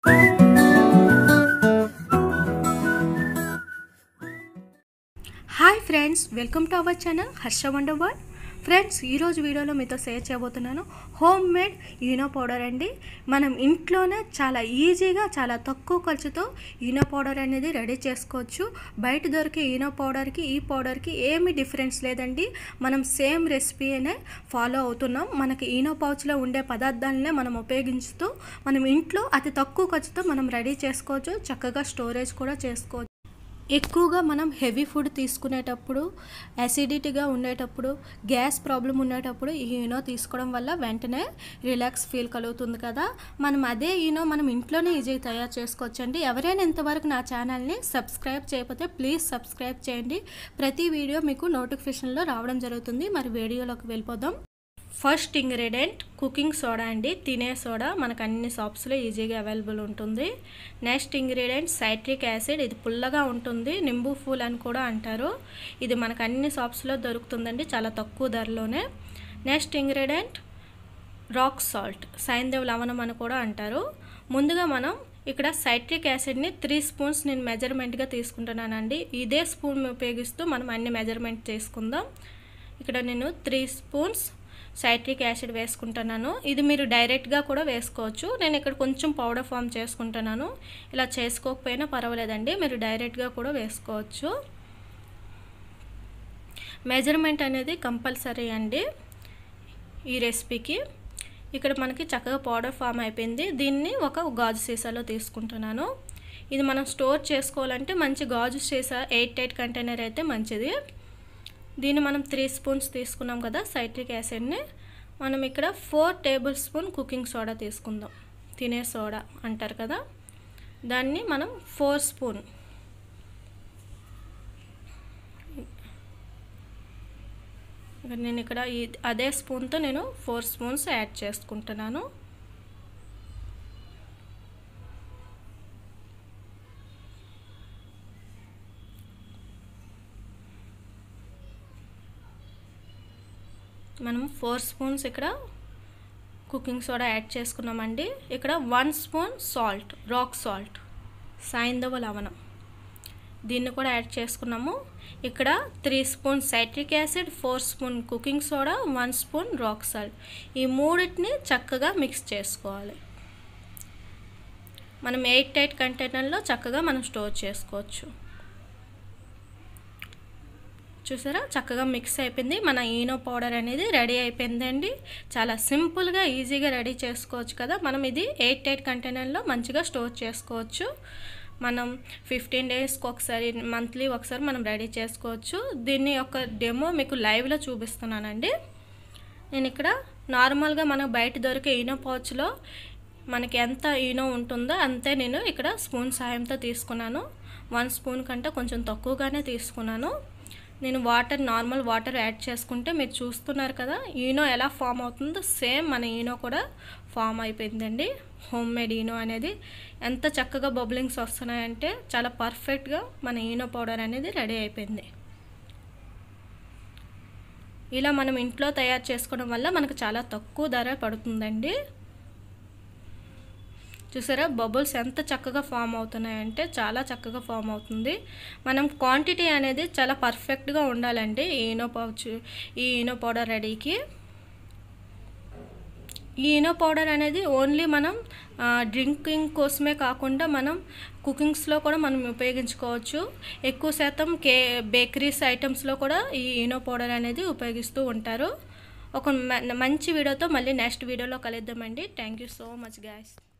hi friends welcome to our channel Harsha wonder world friends ఈరోజు వీడియోలో మీతో షేర్ చేయబోతున్నాను హోమ్ మేడ్ ఈనో పౌడర్ అండి మనం ఇంట్లోనే చాలా ఈజీగా చాలా తక్కువ ఖర్చుతో ఈనో పౌడర్ అనేది రెడీ చేసుకోవచ్చు బయట దొరికే ఈనో పౌడర్కి ఈ పౌడర్కి ఏమీ డిఫరెన్స్ లేదండి మనం సేమ్ రెసిపీనే ఫాలో అవుతున్నాం మనకి ఈనో పౌచ్లో ఉండే పదార్థాలనే మనం ఉపయోగించుతూ మనం ఇంట్లో అతి తక్కువ ఖర్చుతో మనం రెడీ చేసుకోవచ్చు చక్కగా స్టోరేజ్ కూడా చేసుకోవచ్చు ఎక్కువగా మనం హెవీ ఫుడ్ తీసుకునేటప్పుడు యాసిడిటీగా ఉండేటప్పుడు గ్యాస్ ప్రాబ్లం ఉండేటప్పుడు ఈ ఈనో తీసుకోవడం వల్ల వెంటనే రిలాక్స్ ఫీల్ కలుగుతుంది కదా మనం అదే ఈనో మనం ఇంట్లోనే ఈజీగా తయారు చేసుకోవచ్చండి ఎవరైనా ఇంతవరకు నా ఛానల్ని సబ్స్క్రైబ్ చేయకపోతే ప్లీజ్ సబ్స్క్రైబ్ చేయండి ప్రతి వీడియో మీకు నోటిఫికేషన్లో రావడం జరుగుతుంది మరి వీడియోలోకి వెళ్ళిపోదాం ఫస్ట్ ఇంగ్రీడియంట్ కుకింగ్ సోడా అండి తినే సోడా మనకు అన్ని షాప్స్లో ఈజీగా అవైలబుల్ ఉంటుంది నెక్స్ట్ ఇంగ్రీడియంట్ సైట్రిక్ యాసిడ్ ఇది పుల్లగా ఉంటుంది నింబు ఫూల్ అని కూడా అంటారు ఇది మనకు అన్ని షాప్స్లో దొరుకుతుందండి చాలా తక్కువ ధరలోనే నెక్స్ట్ ఇంగ్రీడియంట్ రాక్ సాల్ట్ సైందేవ్ లవణం అని కూడా అంటారు ముందుగా మనం ఇక్కడ సైట్రిక్ యాసిడ్ని త్రీ స్పూన్స్ నేను మెజర్మెంట్గా తీసుకుంటున్నానండి ఇదే స్పూన్ ఉపయోగిస్తూ మనం అన్ని మెజర్మెంట్ చేసుకుందాం ఇక్కడ నేను త్రీ స్పూన్స్ సైట్రిక్ యాసిడ్ వేసుకుంటున్నాను ఇది మీరు డైరెక్ట్గా కూడా వేసుకోవచ్చు నేను ఇక్కడ కొంచెం పౌడర్ ఫామ్ చేసుకుంటున్నాను ఇలా చేసుకోకపోయినా పర్వాలేదండి మీరు డైరెక్ట్గా కూడా వేసుకోవచ్చు మెజర్మెంట్ అనేది కంపల్సరీ అండి ఈ రెసిపీకి ఇక్కడ మనకి చక్కగా పౌడర్ ఫామ్ అయిపోయింది దీన్ని ఒక గాజు సీసాలో తీసుకుంటున్నాను ఇది మనం స్టోర్ చేసుకోవాలంటే మంచి గాజు సీసా ఎయిట్ ఎయిట్ కంటైనర్ అయితే మంచిది దీన్ని మనం త్రీ స్పూన్స్ తీసుకున్నాం కదా సైట్రిక్ యాసిడ్ని మనం ఇక్కడ four tablespoon cooking soda తీసుకుందాం తినే సోడా అంటారు కదా దాన్ని మనం ఫోర్ స్పూన్ నేను ఇక్కడ ఈ అదే స్పూన్తో నేను ఫోర్ స్పూన్స్ యాడ్ చేసుకుంటున్నాను మనం ఫోర్ స్పూన్స్ ఇక్కడ కుకింగ్ సోడా యాడ్ చేసుకున్నామండి ఇక్కడ one spoon salt rock salt సాయందవ లవణం దీన్ని కూడా యాడ్ చేసుకున్నాము ఇక్కడ three spoon citric acid four spoon cooking soda one spoon rock salt ఈ మూడింటిని చక్కగా మిక్స్ చేసుకోవాలి మనం ఎయిట్ ఎయిట్ కంటైనర్లో చక్కగా మనం స్టోర్ చేసుకోవచ్చు చూసారా చక్కగా మిక్స్ అయిపోయింది మన ఈనో పౌడర్ అనేది రెడీ అయిపోయిందండి చాలా సింపుల్గా ఈజీగా రెడీ చేసుకోవచ్చు కదా మనం ఇది ఎయిట్ ఎయిట్ కంటైనర్లో మంచిగా స్టోర్ చేసుకోవచ్చు మనం ఫిఫ్టీన్ డేస్కి ఒకసారి మంత్లీ ఒకసారి మనం రెడీ చేసుకోవచ్చు దీన్ని ఒక డెమో మీకు లైవ్లో చూపిస్తున్నానండి నేను ఇక్కడ నార్మల్గా మనకు బయట దొరికే ఈనో పౌచ్లో మనకి ఎంత ఈనో ఉంటుందో అంతే నేను ఇక్కడ స్పూన్ సాయంతో తీసుకున్నాను వన్ స్పూన్ కంటే కొంచెం తక్కువగానే తీసుకున్నాను నేను వాటర్ నార్మల్ వాటర్ యాడ్ చేసుకుంటే మీరు చూస్తున్నారు కదా ఈనో ఎలా ఫామ్ అవుతుందో సేమ్ మన ఈనో కూడా ఫామ్ అయిపోయిందండి హోమ్ మేడ్ ఈనో అనేది ఎంత చక్కగా బబ్లింగ్స్ వస్తున్నాయంటే చాలా పర్ఫెక్ట్గా మన ఈనో పౌడర్ అనేది రెడీ అయిపోయింది ఇలా మనం ఇంట్లో తయారు చేసుకోవడం వల్ల మనకు చాలా తక్కువ ధర పడుతుందండి చూసారా బబుల్స్ ఎంత చక్కగా ఫామ్ అవుతున్నాయంటే చాలా చక్కగా ఫామ్ అవుతుంది మనం క్వాంటిటీ అనేది చాలా పర్ఫెక్ట్గా ఉండాలండి ఈ ఈనో పౌచ్ ఈ ఈనో పౌడర్ రెడీకి ఈ ఈనో పౌడర్ అనేది ఓన్లీ మనం డ్రింకింగ్ కోసమే కాకుండా మనం కుకింగ్స్లో కూడా మనం ఉపయోగించుకోవచ్చు ఎక్కువ శాతం కే బేకరీస్ ఐటమ్స్లో కూడా ఈ ఈనో పౌడర్ అనేది ఉపయోగిస్తూ ఉంటారు ఒక మంచి వీడియోతో మళ్ళీ నెక్స్ట్ వీడియోలో కలుద్దామండి thank you so much guys